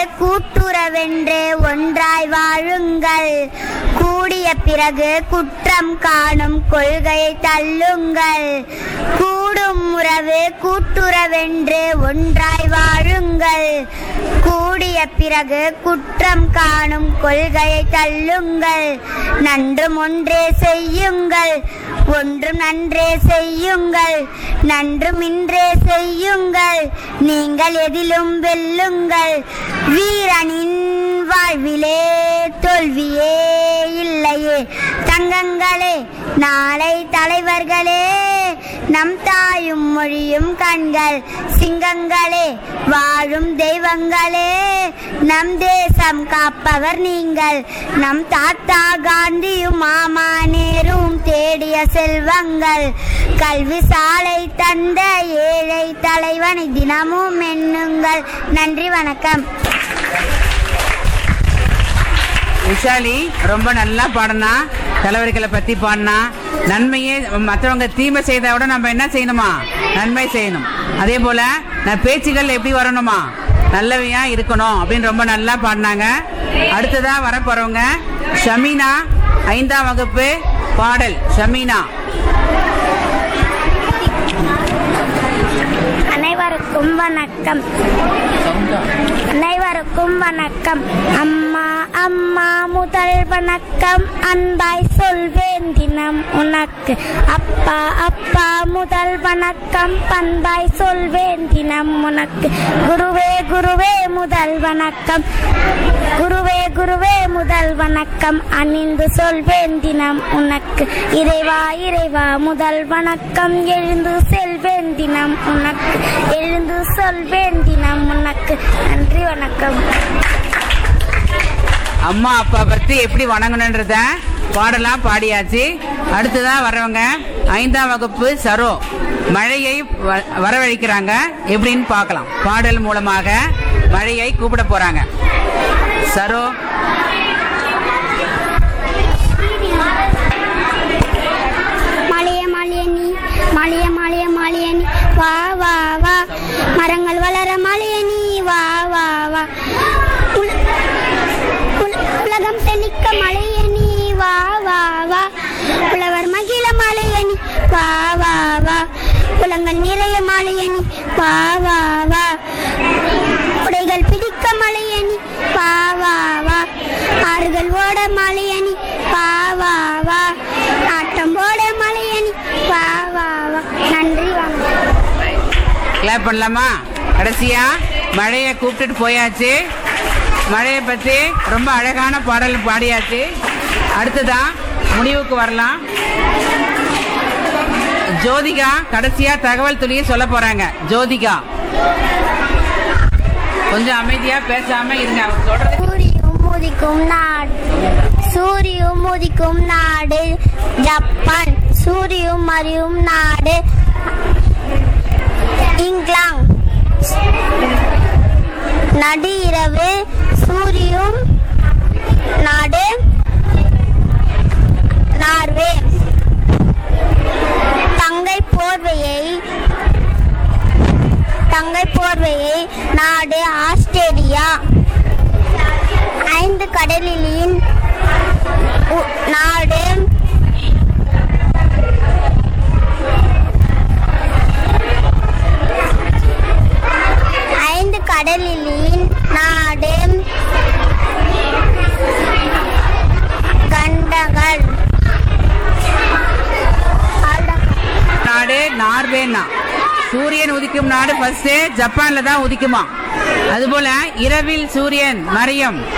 கூட்டுறவென்று ஒன்றாய் வாழுங்கள் கூடிய பிறகு குற்றம் காணும் கொள்கையை தள்ளுங்கள் கூடும் உறவு கூட்டுறவென்று ஒன்றாய் வாழுங்கள் கூடிய பிறகு குற்றம் காணும் கொள்கையை தள்ளுங்கள் நன்றும் ஒன்றே செய்யுங்கள் ஒன்றும் நன்றே செய்யுங்கள் நன்றும் இன்றே செய்யுங்கள் நீங்கள் எதிலும் வெல்லுங்கள் வீரனின் வாழ்விலே தோல்வியே இல்லையே தங்கங்களே நாளை தலைவர்களே நம் தாயும் மொழியும் கண்கள் சிங்கங்களே வாழும் தெய்வங்களே நம் தேசம் காப்பவர் நீங்கள் நம் தாத்தா காந்தியும் மாமா நேரும் தேடிய செல்வங்கள் கல்வி சாலை தந்த ஏழை தலைவனை தினமும் எண்ணுங்கள் நன்றி வணக்கம் விஷாலி ரொம்ப நல்லா பாடினா தலைவர்களை பத்தி பாடினா நன்மையே மற்றவங்க தீமை செய்தா விட நம்ம என்ன செய்யணுமா நன்மை செய்யணும் அதே போல நான் பேச்சுகள் எப்படி வரணுமா நல்லவையா இருக்கணும் அப்படின்னு ரொம்ப நல்லா பாடினாங்க அடுத்ததா வர போறவங்க ஷமீனா ஐந்தாம் வகுப்பு பாடல் ஷமீனா அனைவருக்கும் வணக்கம் அனைவருக்கும் வணக்கம் அம்மா அம்மா முதல் வணக்கம் அன்பாய் சொல்வேன் தினம் உனக்கு அப்பா அப்பா முதல் வணக்கம் பண்பாய் சொல்வேன் தினம் உனக்கு குருவே குருவே முதல் வணக்கம் குருவே குருவே முதல் வணக்கம் அணிந்து சொல்வேன் தினம் உனக்கு இறைவா இறைவா முதல் வணக்கம் எழுந்து செல்வேன் தினம் உனக்கு எழுந்து சொல்வேன் தினம் உனக்கு நன்றி வணக்கம் அம்மா அப்பா பத்தி எப்படி வணங்கணுன்றத பாடலாம் பாடியாச்சு அடுத்ததா வர்றவங்க ஐந்தாம் வகுப்பு சரோ மழையை வ- வரவழைக்கிறாங்க எப்படின்னு பார்க்கலாம் பாடல் மூலமாக மழையை கூப்பிட போறாங்க சரோ மாளிய மாளிய நீ மாளிய மாளிய மாளிய நீ வா வா வா மரங்கள் வளர மாளிய நீ வா வா வா உல- உல- உலகம் செழிக்க மழைய நீ வா வா வா உழவர் மகிழ மாளிய நீ வா வா வா உலங்கள் நிறைய மாளிய நீ வா வா வா உடைகள் பிடிக்க மலையணி வா வா வா ஆறுகள் ஓட மலையணி வா வா வா ஆட்டம் ஓட மலையணி வா வா வா நன்றி வாங்க கிளாப் பண்ணலாமா கடைசியா மழையை கூப்பிட்டுட்டு போயாச்சு மழையை பத்தி ரொம்ப அழகான பாடல் பாடியாச்சு அடுத்ததா முடிவுக்கு வரலாம் ஜோதிகா கடைசியா தகவல் துளியை சொல்ல போறாங்க ஜோதிகா கொஞ்சம் அமைதியா பேசாம இருங்க அவங்க சொல்றது சூரியும் உதிக்கும் நாடு சூரியும் உதிக்கும் நாடு ஜப்பான் சூரியும் மறியும் நாடு இங்கிலாந்து நடு இரவு சூரியும் நாடு நார்வே தங்கை போர்வையை தங்கை போர்வையை நாடு ஆஸ்திரேலியா ஐந்து கடலின் உ- நாடு ஐந்து கடலின் நாடு கண்டங்கள் அவ்வளவுதான். நாடு நார்வேனா சூரியன் உதிக்கும் நாடு ஃபர்ஸ்ட் ஜப்பான்ல தான் உதிக்குமா அதுபோல இரவில் சூரியன் மறையும்